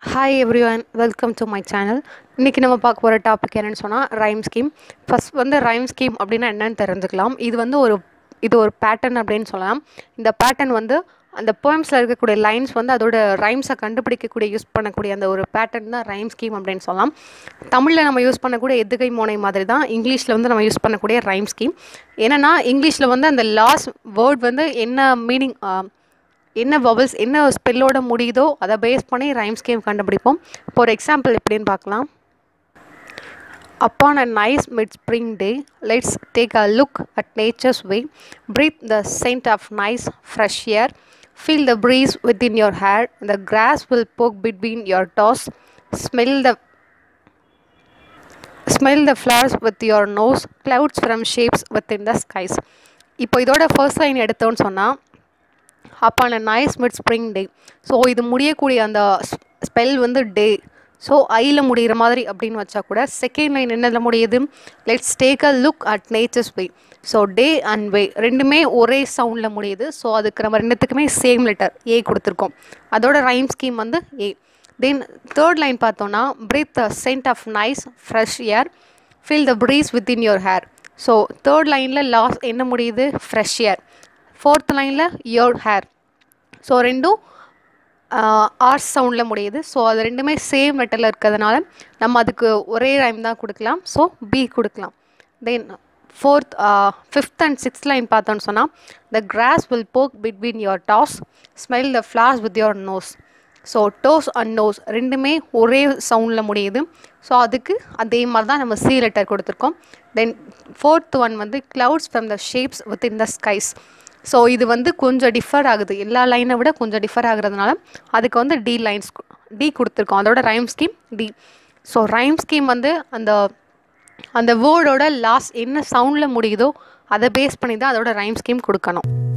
Hi everyone welcome to my channel இன்றைக்கி நம்ம பார்க்க போகிற டாபிக் என்னென்னு சொன்னால் ரைம் ஸ்கீம் ஃபஸ்ட் வந்து ரைம் ஸ்கீம் அப்படின்னா என்னன்னு தெரிஞ்சுக்கலாம் இது வந்து ஒரு இது ஒரு பேட்டர்ன் அப்படின்னு சொல்லலாம் இந்த பேட்டர்ன் வந்து அந்த போயம்ஸில் இருக்கக்கூடிய லைன்ஸ் வந்து அதோட ரைம்ஸை கண்டுபிடிக்கக்கூடிய யூஸ் பண்ணக்கூடிய அந்த ஒரு பேட்டர்ன் தான் ரைம் ஸ்கீம் அப்படின்னு சொல்லலாம் தமிழில் நம்ம யூஸ் பண்ணக்கூடிய எதுகை மோனை மாதிரி தான் இங்கிலீஷில் வந்து நம்ம யூஸ் பண்ணக்கூடிய ரைம் ஸ்கீம் என்னென்னா இங்கிலீஷில் வந்து அந்த லாஸ்ட் வேர்ட் வந்து என்ன மீனிங் என்ன வவல்ஸ் என்ன ஸ்பெல்லோட முடியுதோ அதை பேஸ் பண்ணி ரைம் ஸ்கீம் கண்டுபிடிப்போம் இப்போ ஒரு எக்ஸாம்பிள் எப்படின்னு பார்க்கலாம் Upon a nice mid spring day, let's take a look at nature's way. Breathe the scent of nice fresh air. Feel the breeze within your hair. The grass will poke between your toes. Smell the smell the flowers with your nose. Clouds from shapes within the skies. இப்போ இதோட first line எடுத்தோன்னு சொன்னால் upon a nice mid spring day so இது முடியக்கூடிய அந்த spell வந்து day so ஐயில் முடிகிற மாதிரி அப்படின்னு வச்சா கூட செகண்ட் லைன் என்னதில் முடியுது let's take a look at nature's way so day and way ரெண்டுமே ஒரே சவுண்டில் முடியுது ஸோ அதுக்கு நம்ம ரெண்டுத்துக்குமே சேம் லெட்டர் ஏ கொடுத்துருக்கோம் அதோட ரைம் ஸ்கீம் வந்து ஏ தென் தேர்ட் லைன் பார்த்தோன்னா breathe the scent of nice fresh air feel the breeze within your hair so third லைனில் லாஸ்ட் என்ன முடியுது ஃப்ரெஷ் ஏர் ஃபோர்த் லைனில் யோர் ஹேர் ஸோ ரெண்டும் ஆர்ஸ் சவுண்டில் முடியுது ஸோ அது ரெண்டுமே சேம் லெட்டரில் இருக்கிறதுனால நம்ம அதுக்கு ஒரே ரைம் தான் கொடுக்கலாம் ஸோ பி கொடுக்கலாம் then fourth fifth and sixth line பார்த்தோன்னு சொன்னால் the grass will poke between your toes smell the flowers with your nose so toes and nose ரெண்டுமே ஒரே சவுண்டில் முடியுது ஸோ அதுக்கு அதே மாதிரி தான் நம்ம சி லெட்டர் கொடுத்துருக்கோம் தென் ஃபோர்த் ஒன் வந்து clouds from the shapes within the skies so இது வந்து கொஞ்சம் டிஃபர் ஆகுது எல்லா லைனை விட கொஞ்சம் டிஃபர் ஆகுறதுனால அதுக்கு வந்து டி லைன்ஸ் டி கொடுத்துருக்கோம் அதோட rhyme scheme D so rhyme scheme வந்து அந்த அந்த வேர்டோட லாஸ்ட் என்ன சவுண்டில் முடியுதோ அதை பேஸ் பண்ணி தான் அதோட ரைம் ஸ்கீம் கொடுக்கணும்